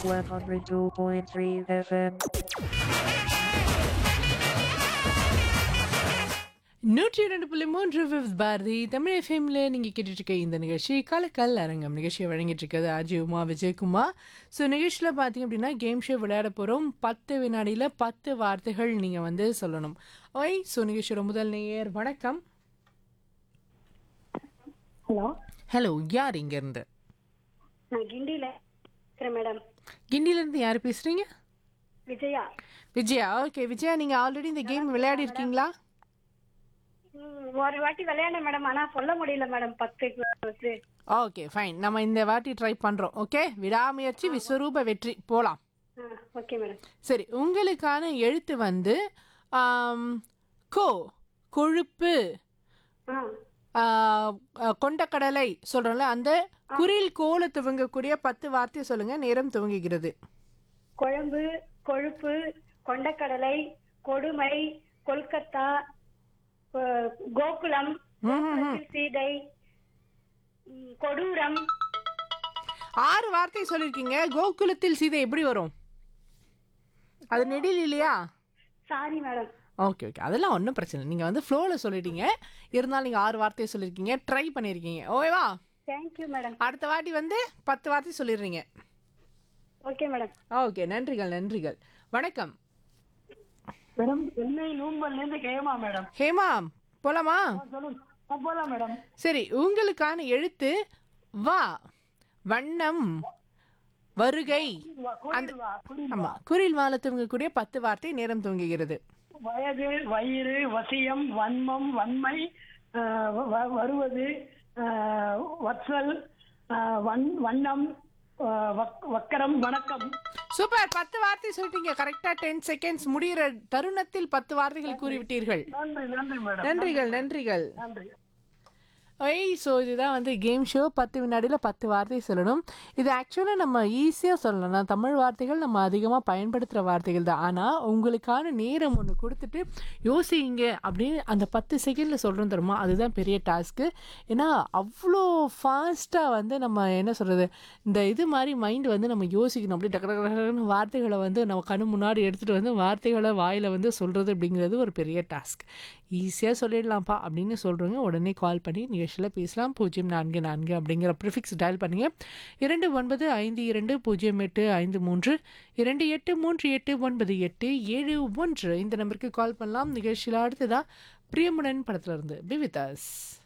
102.3 FM. நூற்றி இரண்டு புள்ளி மூன்று வித் பாரதி தமிழ் எஃப்எம்ல நீங்கள் கேட்டுட்டு இருக்க இந்த நிகழ்ச்சி கலக்கல் அரங்கம் நிகழ்ச்சியை வழங்கிட்டு இருக்கிறது அஜய் உமா விஜயகுமார் ஸோ நிகழ்ச்சியில் பார்த்தீங்க அப்படின்னா கேம் ஷோ விளையாட போகிறோம் பத்து வினாடியில் பத்து வார்த்தைகள் நீங்கள் வந்து சொல்லணும் ஓய் ஸோ நிகழ்ச்சியோட முதல் நேயர் வணக்கம் ஹலோ ஹலோ யார் இங்கேருந்து நான் கிண்டியில இருக்கிறேன் மேடம் கிண்டிலேருந்து யார் பேசுகிறீங்க விஜயா விஜயா ஓகே விஜயா நீங்கள் ஆல்ரெடி இந்த கேம் விளையாடி இருக்கீங்களா ம், ஒரு வாட்டி விளையாட மேடம் ஆனா சொல்ல முடியல மேடம் பத்து வந்து ஓகே ஃபைன் நம்ம இந்த வாட்டி ட்ரை பண்ணுறோம் ஓகே விடாமுயற்சி விஸ்வரூப வெற்றி போகலாம் ஓகே மேடம் சரி உங்களுக்கான எழுத்து வந்து ஆம், கோ கொழுப்பு ஆ ஆ, ஆ, கொண்டக்கடலை சொல்றோம்ல அந்த குரில் கோல துவங்கக்கூடிய பத்து வார்த்தை சொல்லுங்க நேரம் துவங்குகிறது குழம்பு கொழுப்பு கொண்டக்கடலை கொடுமை கொல்கத்தா கொ- கோகுலம் கோகுலத்தில் சீதை ம், கொடூரம் ஆறு வார்த்தை சொல்லியிருக்கீங்க கோகுலத்தில் சீதை எப்படி வரும் அது நெடில் இல்லையா சாரி மேடம் ஓகே ஓகே அதெல்லாம் ஒன்றும் பிரச்சனை இல்லை நீங்கள் வந்து ஃப்ளோவில் சொல்லிட்டீங்க இருந்தாலும் நீங்கள் ஆறு வார்த்தையை சொல்லியிருக்கீங்க ட்ரை பண்ணியிருக்கீங்க ஓகேவா தேங்க்யூ மேடம் அடுத்த வாட்டி வந்து பத்து வார்த்தை சொல்லிடுறீங்க ஓகே மேடம் ஓகே நன்றிகள் நன்றிகள் வணக்கம் மேடம் சென்னை நூம்பல்ல இருந்து கேமா மேடம் ஹேமா போலாமா சொல்லுங்க ஆ, போலாம் மேடம் சரி உங்களுக்கான எழுத்து வா வண்ணம் வருகை அந்த வா, குறில் ஆமா குரில் வாழ துவங்கக்கூடிய பத்து வார்த்தை நேரம் துவங்குகிறது வயது வயிறு வசியம் வன்மம் வன்மை ஆ, வ- வ- வருவது ஆ, வத்சல் ஆ, வன் வண்ணம் ஆ, வக்- வக்கரம் வணக்கம் சூப்பர் பத்து வார்த்தை சொல்லிட்டீங்க கரெக்டா டென் செகண்ட்ஸ் முடிகிற தருணத்தில் பத்து வார்த்தைகள் கூறிவிட்டீர்கள் நன்றி நன்றி மேடம் நன்றிகள் நன்றிகள் நன்றி ஐய் ஸோ இதுதான் வந்து கேம் ஷோ பத்து வினாடியில் பத்து வார்த்தை சொல்லணும் இது ஆக்சுவலாக நம்ம ஈஸியாக சொல்லலாம் நான் தமிழ் வார்த்தைகள் நம்ம அதிகமாக பயன்படுத்துகிற வார்த்தைகள் தான் ஆனால் உங்களுக்கான நேரம் ஒன்று கொடுத்துட்டு யோசிங்க அப்படின்னு அந்த பத்து செகண்டில் சொல்கிறோம் தருமா அதுதான் பெரிய டாஸ்க்கு ஏன்னா அவ்வளோ ஃபாஸ்ட்டாக வந்து நம்ம என்ன சொல்கிறது இந்த இது மாதிரி மைண்ட் வந்து நம்ம யோசிக்கணும் அப்படி டக்கு டக்கு டக்குன்னு வார்த்தைகளை வந்து நம்ம கண்ணு முன்னாடி எடுத்துகிட்டு வந்து வார்த்தைகளை வாயில் வந்து சொல்கிறது அப்படிங்கிறது ஒரு பெரிய டாஸ்க் ஈஸியாக சொல்லிடலாம்ப்பா அப்படின்னு சொல்கிறவங்க உடனே கால் பண்ணி நிகழ்ச்சியில் பேசலாம் பூஜ்ஜியம் நான்கு நான்கு அப்படிங்கிற ப்ரிஃபிக்ஸ் டயல் பண்ணுங்க இரண்டு ஒன்பது ஐந்து இரண்டு பூஜ்ஜியம் எட்டு ஐந்து மூன்று இரண்டு எட்டு மூன்று எட்டு ஒன்பது எட்டு ஏழு ஒன்று இந்த நம்பருக்கு கால் பண்ணலாம் நிகழ்ச்சியில் அடுத்ததா பிரியமுடன் படத்துல இருந்து பி வித் அஸ்